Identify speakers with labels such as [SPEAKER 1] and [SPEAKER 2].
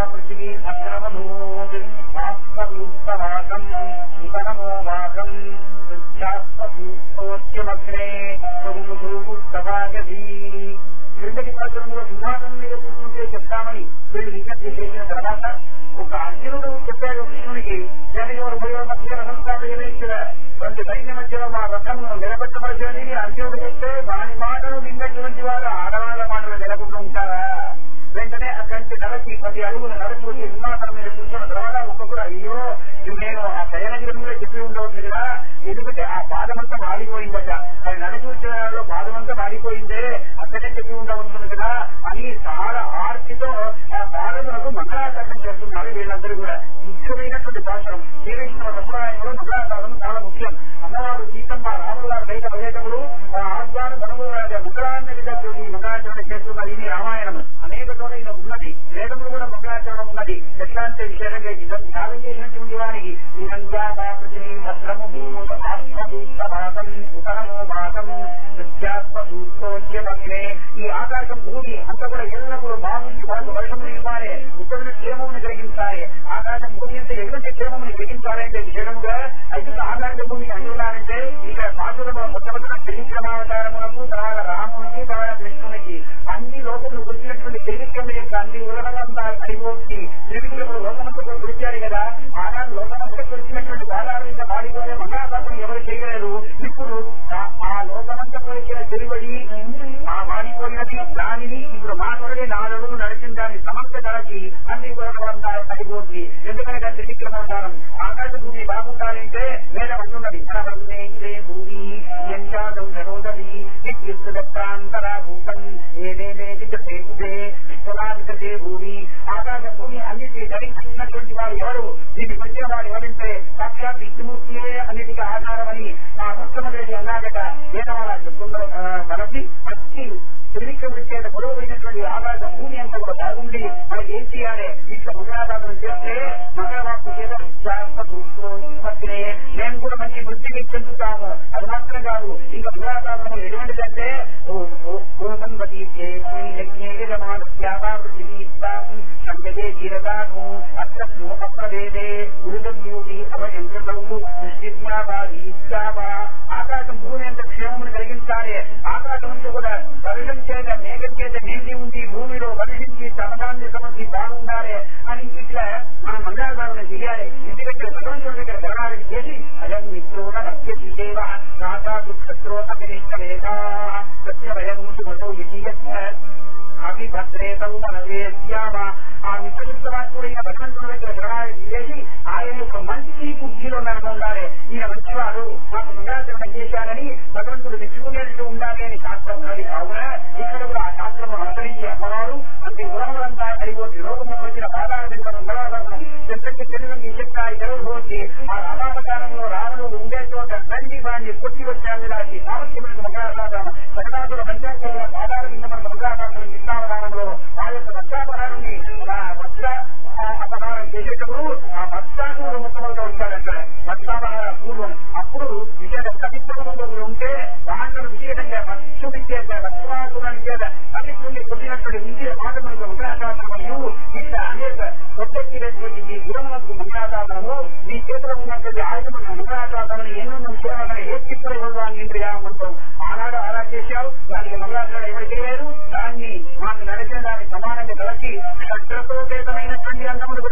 [SPEAKER 1] పృథివీ భద్రమధూత్ వాస్తవూస్తవాకం సుతనమో వాకం సూత్యోచ్యమగ్రే సౌముఖూస్తవాగధీ క్రిందటి పాత్రంలో సింహాసనం మీద కూర్చుంటే చెప్తామని వీళ్ళు విజ్ఞప్తి చేసిన తర్వాత ఒక అర్జునుడు చెప్పాడు కృష్ణునికి జనయోరు మరియు మధ్య రథంస్థాపన వంటి సైన్య మధ్యలో మా రథంను నిలబెట్టవలసిందని అర్జునుడు చెప్తే దాని మాటలు విన్నటువంటి వారు ఆడవాళ్ళ మాటలు నిలబడుతూ ఉంటారా వెంటనే అక్కడి నరసి పది అడుగులు నరసి వచ్చి సింహాసనం మీద కూర్చున్న తర్వాత ఒక్కొక్కరు అయ్యో ఇది నేను ఆ శయనగిరి మీద చెప్పి ఉండవచ్చు కదా ఎందుకంటే ఆ పాదమంతా వాడిపోయిందట అది నడిచి వచ్చేలో పాదమంతా వాడిపోయిందే అక్కడే చెప్పి ఉండవచ్చు కదా అని చాలా ఆర్తితో ఆ పాదములకు మంగళాచరణం చేస్తున్నారు వీళ్ళందరూ కూడా ముఖ్యమైనటువంటి శాస్త్రం శ్రీకృష్ణ సంప్రదాయంలో మంగళాచరణం చాలా ముఖ్యం అమ్మవారు సీతమ్మ రాములు గారు బయట పర్యటనలు ఆ ఆజ్ఞాన ధనములు మంగళాన్ని మంగళాచరణ చేస్తున్నారు ఇది రామాయణం అనేక చోట ఇది ఉన్నది వేదములు కూడా మంగళాచరణం ఉన్నది ఎట్లా అంటే విశేషంగా ఇదం త్యాగం చేసినటువంటి వారికి ఇదంతా ప్రతిని భద్రము ఆత్మభూతభాసం ఉతరమో భాసం సూత్రోచ్యమగ్నే ఈ ఆకాశం భూమి అంతా కూడా ఎల్లప్పుడూ బాగుంది మనకు వర్షము ఇవ్వాలి ఉత్తమ క్షేమమును కలిగించాలి ఆకాశం భూమి అంటే ఎటువంటి క్షేమమును కలిగించాలంటే విషయముగా అయితే ఆకాశ భూమి అంటున్నారంటే ఇక్కడ పాత్రలో మొట్టమొదటి త్రివిక్రమావతారములకు తర్వాత రామునికి తర్వాత కృష్ణునికి అన్ని లోకములు గురించినటువంటి త్రివిక్రముల యొక్క అన్ని ఉలగలంతా అయిపోతుంది త్రివిక్రములు లోకమంతా గురించారు కదా ఆనాడు లోకమంతా గురించినటువంటి పాదాల మీద మాడిపోతే మహాశాసనం ఎవరు చేయలేరు ఇప్పుడు ఆ- ఆ లోకమంతా కొలిచిన తిరువడి ఆ మాడిపోయినది దానిని ఇప్పుడు మాట్లాడే నాలుగు నడిచిన దాని సమస్త కలకి అన్ని ఉలగలంతా అయిపోతుంది ఎందుకంటే త్రివిక్రమావతారం ఆకాశ భూమి బాగుండాలంటే వేద అంటున్నది ధనవన్నే భూమి ఎంచాదం నరోదవి నిత్యుక్తాంతరా భూతం ఏదేదేది చేతుదే విశ్వనాథే భూమి ఆకాశ భూమి అన్నిటి ధరించుకున్నటువంటి వాడు ఎవరు దీన్ని వచ్చిన వాడు ఎవరంటే సాక్షాత్ విష్ణుమూర్తియే అన్నిటికీ ఆధారమని ఆ కృష్ణమరెడ్డి అన్నాడట వేదమాల చెప్తుందో తలసి అతి త్రివిక్రముడి చేత గొడవైనటువంటి ఆకాశ భూమి అంతా కూడా బాగుండి మనకి ఏం చేయాలి ఇట్లా మంగళాదానం చేస్తే మంగళవాక్కు చేత శాస్త్రే మేము కూడా మంచి వృత్తిని చెందుతాము అది మాత్రం కాదు ఇంకా మంగళాదానం ఎటువంటిదంటే సంగతే తీరతాను అత్రస్ను అప్రవేదే ఉరుదూటి అవయంత్రము ఆకాశం భూమి అంత క్షేమమును కలిగించాలి ఆకాశం అంతా కూడా వర్షం చేత మేఘం చేత నిండి ఉంది భూమిలో వర్షించి సమదాన్ని సమస్య బాగుండాలి అని ఇట్లా మనం మంగళాదానం చేయాలి ఎందుకంటే భగవంతుడి దగ్గర ధర్మానికి చేసి అయం మిత్రోణ రక్ష్యతి సేవ రాధాకు శత్రో అభినిష్ట వేద సత్యవయం సుమతో విజయత్న అభి భద్రేతం మనవేశ్యామ ఆ మిత్రశుద్ధవాక్యుడైన భగవంతుడి దగ్గర ధర్మానికి చేసి ఆయన యొక్క మంచి బుద్ధిలో నన్ను ఉండాలి ఈయన మంచివాడు మాకు మంగళాచరణ చేశానని భగవంతుడు మెచ్చుకునేట్టు ఉండాలి అని శాస్త్రం ఉన్నది కావున ఇక్కడ కూడా ఆ శాస్త్రము అనుసరించి అమ్మవారు అంతే గుణములంతా అయిపోతుంది రోగము వచ్చిన బాధాల మీద మంగళాచరణం చెత్తకి తెలివి ఇచ్చక్కాయి జరగబోతుంది ఆ రామావతారంలో రావణుడు ఉండే చోట నంది వాడిని కొట్టి వచ్చాను లాంటి సామర్థ్యమైన మంగళాచరణం సకలాసుల పంచాయతీల పాదాల మీద మన మంగళాచరణం కృష్ణావతారంలో ఆ యొక్క భక్తాపహారాన్ని భక్త అపహారం చేసేటప్పుడు ఆ భక్తాసుడు ముఖ్యమంత్రి ఉంటాడంట భక్తాపహార పూర్వం అప్పుడు విశేష కవిత్వంలో ఉంటే దాంట్లో విశేషంగా భక్తుడి చేత భక్తాసురాన్ని చేత కవిత్వుని కొట్టినటువంటి విద్య మాట మనకు మంగళాశాసనము ఇట్లా అనేక కొట్టెక్కినటువంటి ఈ గుణములకు మంగళాశాసనము మీ చేతిలో ఉన్నటువంటి ఆయుధములు మంగళాశాసనం ఎన్నో సేవలను ఏ చిత్ర ఇవ్వాలంటాం ఆనాడు అలా చేశావు దానికి మంగళాశాసనం ఎవరు చేయలేదు దాన్ని మాకు నడిచిన దానికి సమానంగా కలిసి శస్త్రతోపేతమైనటువంటి అన్నములు